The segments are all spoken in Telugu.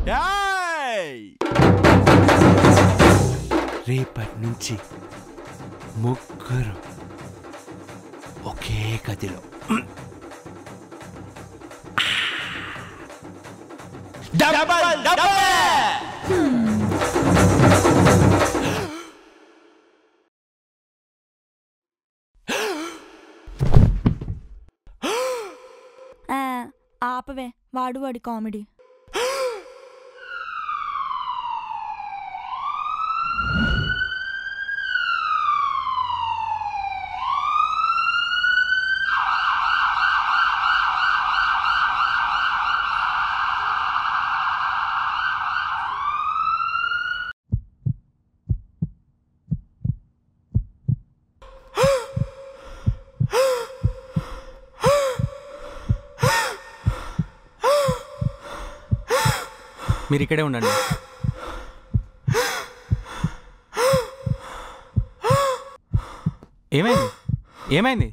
ఏయ్! రేపటి నుంచి ముగ్గురు ఒకే గదిలో డబల్ డబల్ ఆ, ఆపవే వాడు వాడి కామెడీ మీరు ఇక్కడే ఉండండి ఏమైంది ఏమైంది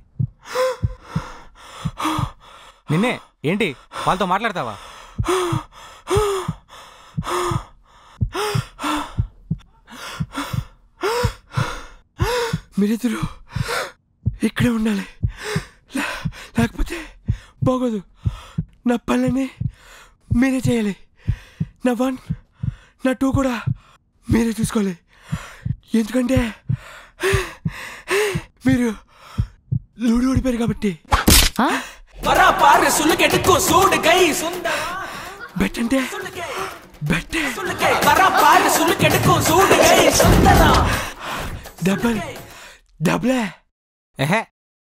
నిన్నే ఏంటి వాళ్ళతో మాట్లాడతావా మీరిద్దరు ఇక్కడే ఉండాలి లే- లేకపోతే బాగోదు నా పనులని మీరే చేయాలి నా వన్ నా టూ కూడా మీరే చూసుకోవాలి ఎందుకంటే మీరు లూడి ఓడిపోయారు కాబట్టి பராபாரு சுள்ளுக்கெடுக்கும் சூடு கை சுந்தரா బెట్ అంటే బెట్టే சுள்ளுக்கை பராபாரு சுள்ளுக்கெடுக்கும் சூடு கை சுந்தரா డబల్ డబలే ఎహే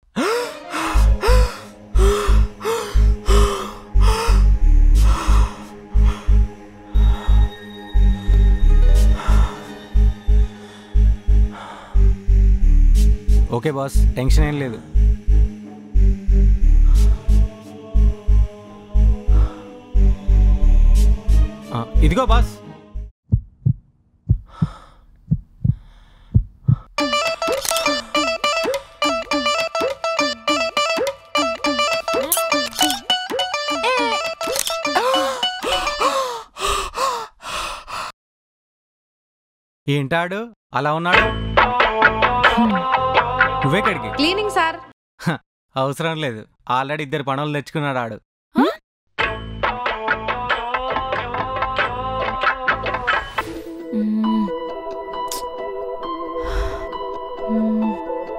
ఓకే బాస్ టెన్షన్ ఏం లేదు ఆ, ఇదిగో బాస్ ఏంటాడు అలా ఉన్నాడు నువ్వెక్కడికి క్లీనింగ్ సార్ అవసరం లేదు ఆల్రెడీ ఇద్దరు పనులు తెచ్చుకున్నాడు ఆడు మ్మ్. మ్మ్.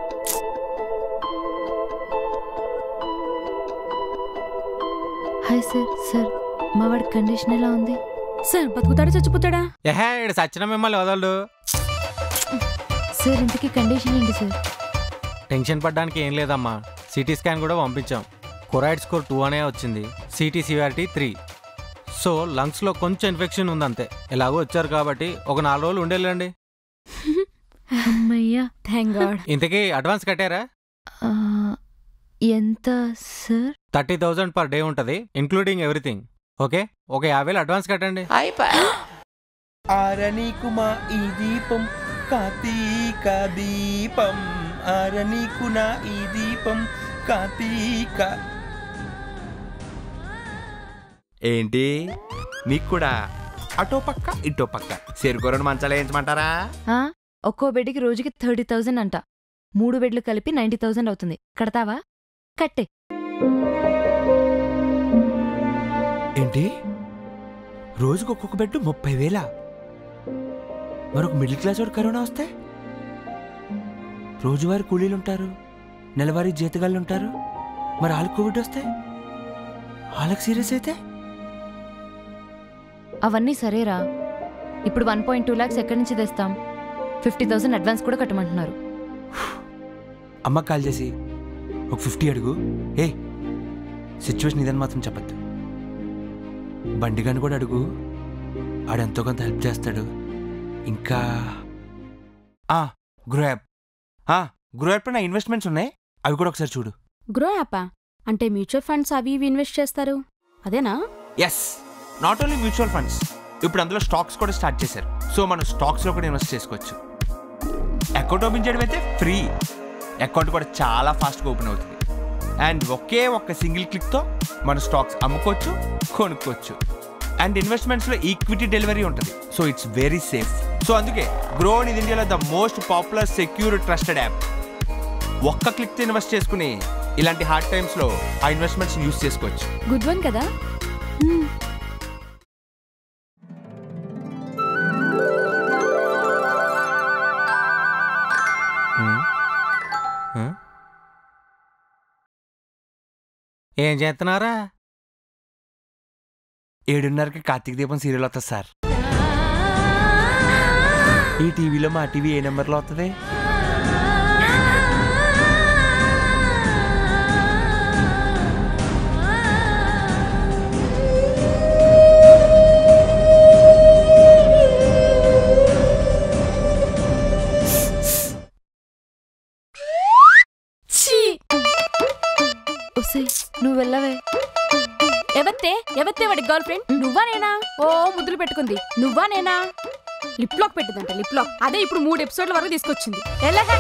హాయ్ సార్ సార్ మా వాడి కండిషన్ ఎలా ఉంది సార్ బతుకుతాడా చచ్చిపోతాడా ఏహే ఈడు సచిన మిమ్మల్ని వదలడు సార్ ఇంతకీ కండిషన్ ఏంటి సార్ టెన్షన్ పడడానికి ఏం లేదమ్మా సిటీ స్కాన్ కూడా పంపించాం కొరాయిడ్ స్కోర్ టూ అనే వచ్చింది సిటీ సివియారిటీ త్రీ సో లంగ్స్లో కొంచెం ఇన్ఫెక్షన్ ఉందంతే ఎలాగో వచ్చారు కాబట్టి ఒక నాలుగు రోజులు ఉండేళ్ళండి అమ్మయ్యా థ్యాంక్ గాడ్ ఇంతకీ అడ్వాన్స్ కట్టారా ఆ, ఎంత sir thirty thousand per day ఉంటుంది ఇంక్లూడింగ్ ఎవ్రీథింగ్ ఓకే ఒక యాభై వేలు అడ్వాన్స్ కట్టండి ఆరనీకుమా ఈ దీపం కార్తీక దీపం ఆరనీకునా ఈ దీపం కార్తీక ఏంటి మీకు కూడా అటో పక్క ఇటో పక్క సెరుకోరని మంచాలు వేయించమంటారా ఆ, ఒక్కో బెడ్కి రోజుకి థర్టీ థౌజండ్ అంట మూడు బెడ్లు కలిపి నైంటీ థౌజండ్ అవుతుంది కడతావా కట్టే ఏంటి రోజుకు ఒక్కొక్క బెడ్ ముప్పై వేల మరొక మిడిల్ క్లాస్ వాడు కరోనా వస్తే రోజువారీ కూలీలు ఉంటారు నెలవారీ జీతగాళ్ళు ఉంటారు మరి వాళ్ళకి కోవిడ్ వస్తే వాళ్ళకి సీరియస్ అయితే అవన్నీ సరేరా ఇప్పుడు వన్ పాయింట్ టూ ల్యాక్స్ ఎక్కడి నుంచి తెస్తాం ఫిఫ్టీ థౌసండ్ అడ్వాన్స్ కూడా కట్టమంటున్నారు అమ్మ కాల్ చేసి ఒక ఫిఫ్టీ అడుగు ఏ సిచ్యువేషన్ ఇదని మాత్రం చెప్పద్దు బండిగాని కూడా అడుగు ఆడెంతో కొంత హెల్ప్ చేస్తాడు ఇంకా ఆ గ్రో యాప్ ఆ గ్రో యాప్ నా ఇన్వెస్ట్మెంట్స్ ఉన్నాయి అవి కూడా ఒకసారి చూడు గ్రో యాపా అంటే మ్యూచువల్ ఫండ్స్ అవి ఇవి ఇన్వెస్ట్ చేస్తారు అదేనా yes not only mutual funds ఇప్పుడు అందులో స్టాక్స్ కూడా స్టార్ట్ చేశారు సో మనం స్టాక్స్లో కూడా ఇన్వెస్ట్ చేసుకోవచ్చు అకౌంట్ ఓపెన్ చేయడం అయితే ఫ్రీ అకౌంట్ కూడా చాలా ఫాస్ట్గా ఓపెన్ అవుతుంది అండ్ ఒకే ఒక్క సింగిల్ క్లిక్తో మన స్టాక్స్ అమ్ముకోవచ్చు కొనుక్కోవచ్చు అండ్ ఇన్వెస్ట్మెంట్స్లో ఈక్విటీ డెలివరీ ఉంటుంది so it's very safe so అందుకే గ్రో ఇన్ ఇండియాలో the most popular secure trusted app ఒక్క క్లిక్తో ఇన్వెస్ట్ చేసుకుని ఇలాంటి హార్డ్ టైమ్స్లో ఆ ఇన్వెస్ట్మెంట్స్ యూస్ చేసుకోవచ్చు గుడ్ వన్ కదా ఏం చేస్తున్నారా ఏడున్నరకి కార్తీక దీపం సీరియల్ వస్తుంది సార్ ఈ టీవీలో మా టీవీ ఏ నెంబర్లో వస్తుంది ఒసే నువ్వు వెళ్ళవే ఎవత్తే ఎవత్తే వాడి గర్ల్ ఫ్రెండ్ నువ్వా నేనా ఓ ముద్దులు పెట్టుకుంది నువ్వా నేనా లిప్ లాక్ పెట్టిందంట లిప్ లాక్ అదే ఇప్పుడు మూడు ఎపిసోడ్ల వరకు తీసుకొచ్చింది ఎలాగా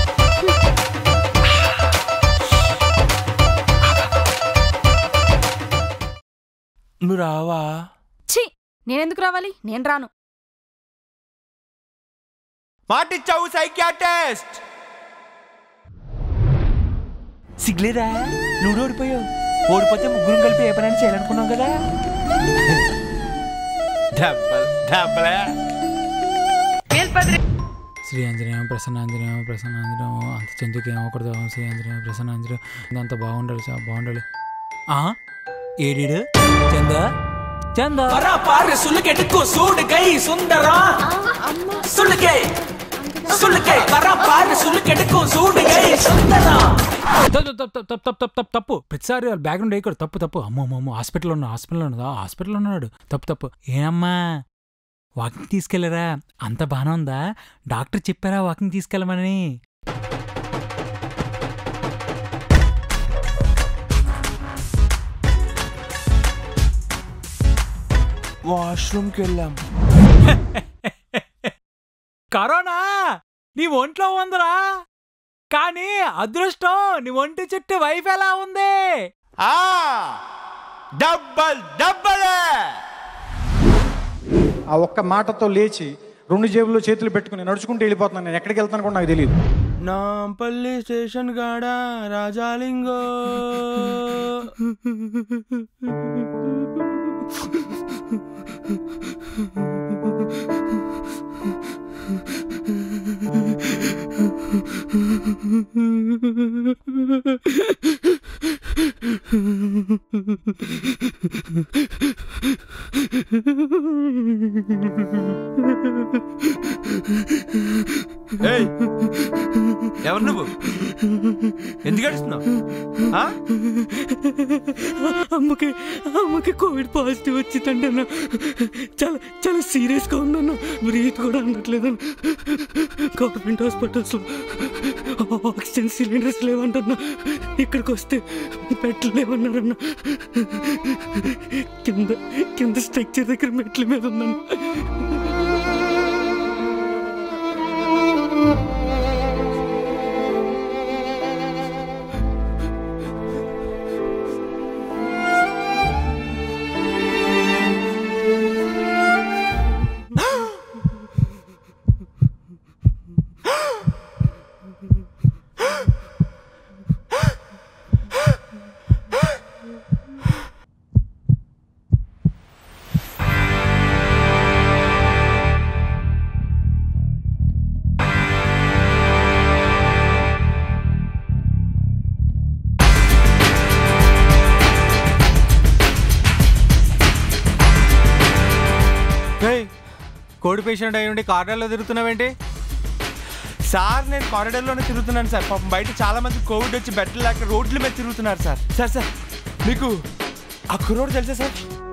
నువ్వు రావా ఛీ నేనెందుకు రావాలి నేను రాను మాటిచ్చావు సైకియాటిస్ట్ సిగ్లేదా నువ్వు ఓడిపోయావు ఓడిపోతే ముగ్గురు కలిపి ఏ పని చేయాలనుకున్నాం కదా డబ్బల్ డబ్బలే శ్రీ ఆంజనేయం ప్రసన్నాంజనేయం ప్రసన్నాంజనేయం అంత చెందుకు ఏమొకటి శ్రీ ఆంజనేయం ప్రసన్నాంజనేయం ఇదంతా బాగుండాలి చాలా బాగుండాలి ఆ ఏడీడు చంద చంద பரா பாரு சுளுக்கெடுக்கும் சூடு கை சுந்தரா சுளுக்கே சுளுக்கே பரா பாரு சுளுக்கெடுக்கும் சூடு கை சுந்தரா తప్పు తప్పు తప్పు తప్పు తప్పు తప్పు తప్పు ప్రతిసారి వాళ్ళ బ్యాక్గ్రౌండ్ వేయకూడదు తప్పు తప్పు అమ్మో అమ్మో, అమ్మో హాస్పిటల్లో ఉన్నా హాస్పిటల్లో ఉన్నదా హాస్పిటల్లో ఉన్నాడు తప్పు తప్పు ఏమమ్మా వాకింగ్ తీసుకెళ్ళరా అంత బాగానే ఉందా డాక్టర్ చెప్పారా వాకింగ్ తీసుకెళ్ళమని వాష్రూమ్కి వెళ్ళాం కరోనా నీ ఒంట్లో ఉందిరా కానీ అదృష్టం నీ ఒంటి చుట్టూ వైఫ్ ఎలా ఉంది ఆ డబ్బల్ డబ్బలే ఆ ఒక్క మాటతో లేచి రెండు జేబుల్లో చేతులు పెట్టుకుని నడుచుకుంటూ వెళ్ళిపోతున్నాను నేను ఎక్కడికి వెళ్తాను కూడా నాకు తెలియదు నాంపల్లి స్టేషన్ కాడ రాజాలింగో ఏయ్, ఎవరు నువ్వు ఎందుకు అడుస్తున్నావు అమ్మకి అమ్మకి కోవిడ్ పాజిటివ్ వచ్చిందండి అన్న చాలా చాలా సీరియస్గా ఉందన్న బ్రీత్ కూడా అందట్లేదన్న గవర్నమెంట్ హాస్పిటల్స్లో ఆక్సిజన్ సిలిండర్స్ లేవంటన్న ఇక్కడికి వస్తే బెడ్లు లేవన్నారన్న కింద కింద స్ట్రక్చర్ దగ్గర మెట్ల మీద ఉందన్న ఏయ్, కోడి పేషెంట్ అయి ఉండి కార్నర్లో తిరుగుతున్నావేంటి సార్ నేను కారిడార్లోనే తిరుగుతున్నాను సార్ పాపం బయట చాలా మంది కోవిడ్ వచ్చి బెడ్లు లేక రోడ్ల మీద తిరుగుతున్నారు సార్ సార్ సార్ మీకు ఆ కుర్రోడు తెలుసా సార్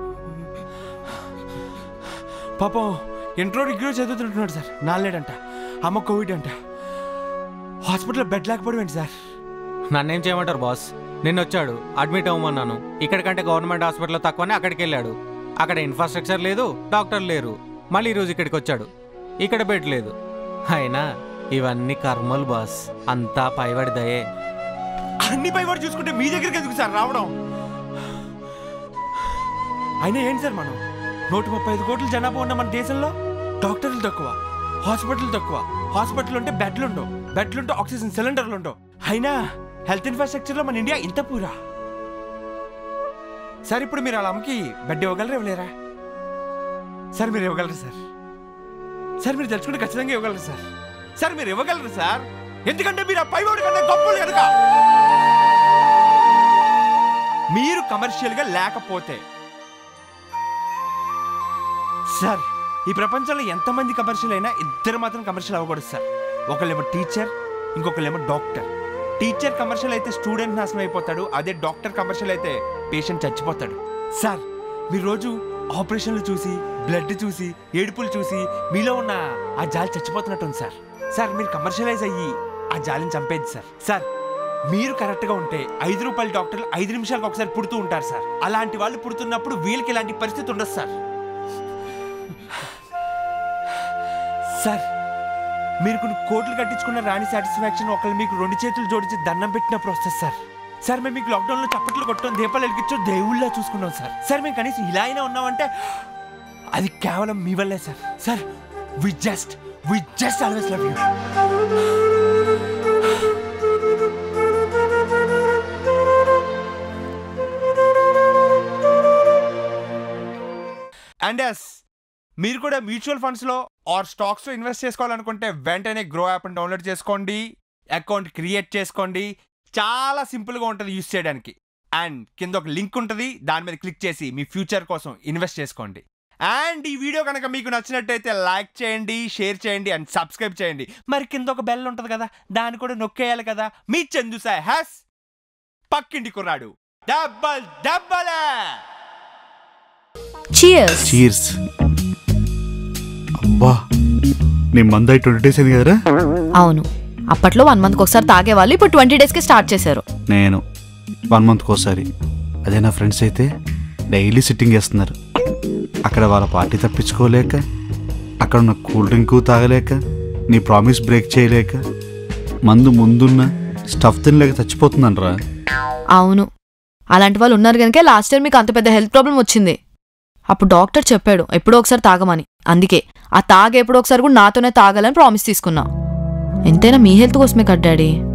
పాపం ఇంట్లో డిగ్రీ చదువుతుంటున్నాడు సార్ నాలేడంట అమ్మ కోవిడ్ అంట హాస్పిటల్లో బెడ్ లేకపోవడం ఏంటి సార్ నన్నేం చేయమంటారు బాస్ నిన్న వచ్చాడు అడ్మిట్ అవ్వమన్నాను ఇక్కడికంటే గవర్నమెంట్ హాస్పిటల్ తక్కువనే అక్కడికి వెళ్ళాడు అక్కడ ఇన్ఫ్రాస్ట్రక్చర్ లేదు డాక్టర్లు లేరు మళ్ళీ ఈరోజు ఇక్కడికి వచ్చాడు ఇక్కడ బెడ్ లేదు అయినా ఇవన్నీ కర్మలు బాస్ అంతా పైవాడి దయే అన్ని పై వాడు చూసుకుంటే మీ దగ్గరికి ఎందుకు సార్ రావడం అయినా ఏంటి సార్ మనం నూట ముప్పై ఐదు కోట్ల జనాభా ఉన్న మన దేశంలో డాక్టర్లు తక్కువ హాస్పిటల్ తక్కువ హాస్పిటల్ ఉంటే బెడ్లు ఉండవు బెడ్లు ఉంటే ఆక్సిజన్ సిలిండర్లు ఉండవు అయినా హెల్త్ ఇన్ఫ్రాస్ట్రక్చర్లో మన ఇండియా ఇంత పూరా సార్ ఇప్పుడు మీరు వాళ్ళ అమ్మకి బెడ్ ఇవ్వగలరా ఇవ్వలేరా సార్ మీరు ఇవ్వగలరు సార్ సార్ మీరు తెలుసుకుంటే ఖచ్చితంగా ఇవ్వగలరు సార్ సార్ మీరు ఇవ్వగలరు సార్ ఎందుకంటే మీరు ఆ పైవాడు కన్నా గొప్పలు కనుక మీరు కమర్షియల్గా లేకపోతే సార్ ఈ ప్రపంచంలో ఎంతమంది కమర్షియల్ అయినా ఇద్దరు మాత్రం కమర్షియల్ అవ్వకూడదు సార్ ఒకళ్ళేమో టీచర్ ఇంకొకళ్ళేమో డాక్టర్ టీచర్ కమర్షియల్ అయితే స్టూడెంట్ నాశనం అయిపోతాడు అదే డాక్టర్ కమర్షియల్ అయితే పేషెంట్ చచ్చిపోతాడు సార్ మీరు రోజు ఆపరేషన్లు చూసి బ్లడ్ చూసి ఏడుపులు చూసి మీలో ఉన్న ఆ జాలి చచ్చిపోతున్నట్టుంది సార్ సార్ మీరు కమర్షియలైజ్ అయ్యి ఆ జాలిని చంపేది సార్ సార్ మీరు కరెక్ట్గా ఉంటే ఐదు రూపాయల డాక్టర్లు ఐదు నిమిషాలకు ఒకసారి పుడుతూ ఉంటారు సార్ అలాంటి వాళ్ళు పుడుతున్నప్పుడు వీళ్ళకి ఇలాంటి పరిస్థితి ఉండదు సార్ సార్ మీరు కొన్ని కోట్లు కట్టించుకున్న రాణి సాటిస్ఫాక్షన్ ఒకళ్ళు మీకు రెండు చేతులు జోడించి దండం పెట్టినప్పుడు వస్తుంది సార్ సార్ మేము మీకు లాక్డౌన్లో చప్పట్లు కొట్టాం దీపాలు వెలిగించో దేవుళ్ళ చూసుకున్నాం సార్ సార్ మేము కనీసం ఇలా అయినా ఉన్నామంటే అది కేవలం మీ వల్లే sir sir we just we just always love you and yes మీరు కూడా మ్యూచువల్ ఫండ్స్లో ఆర్ స్టాక్స్లో ఇన్వెస్ట్ చేసుకోవాలనుకుంటే వెంటనే గ్రో యాప్ని డౌన్లోడ్ చేసుకోండి అకౌంట్ క్రియేట్ చేసుకోండి చాలా సింపుల్గా ఉంటుంది యూస్ చేయడానికి అండ్ కింద ఒక లింక్ ఉంటుంది దాని మీద క్లిక్ చేసి మీ ఫ్యూచర్ కోసం ఇన్వెస్ట్ చేసుకోండి అండ్ ఈ వీడియో కనుక మీకు నచ్చినట్టయితే లైక్ చేయండి షేర్ చేయండి అండ్ సబ్స్క్రైబ్ చేయండి మరి కింద ఒక బెల్ ఉంటుంది కదా దాన్ని కూడా నొక్కేయాలి కదా మీ చందు సాయ్ హ్యాస్ పక్కింటి కుర్రాడు డబ్బల్ డబ్బలే చియర్స్ చీర్స్ అబ్బా నేను మందు అయి ట్వంటీ డేస్ అయింది కదరా అవును అప్పట్లో వన్ మంత్కి ఒకసారి తాగేవాళ్ళు ఇప్పుడు ట్వంటీ డేస్కి స్టార్ట్ చేశారు నేను వన్ మంత్కి ఒకసారి అదే నా ఫ్రెండ్స్ అయితే డైలీ సిట్టింగ్ చేస్తున్నారు అక్కడ వాళ్ళ పార్టీ తప్పించుకోలేక అక్కడ ఉన్న కూల్ డ్రింక్ తాగలేక నీ ప్రామిస్ బ్రేక్ చేయలేక మందు ముందున్న స్టఫ్ తినలేక చచ్చిపోతున్నాను రా అవును అలాంటి వాళ్ళు ఉన్నారు కనుక లాస్ట్ ఇయర్ మీకు అంత పెద్ద హెల్త్ ప్రాబ్లం వచ్చింది అప్పుడు డాక్టర్ చెప్పాడు ఎప్పుడో ఒకసారి తాగమని అందుకే ఆ తాగ ఎప్పుడో ఒకసారి కూడా నాతోనే తాగాలని ప్రామిస్ తీసుకున్నా ఎంతైనా మీ హెల్త్ కోసమే కట్టాడి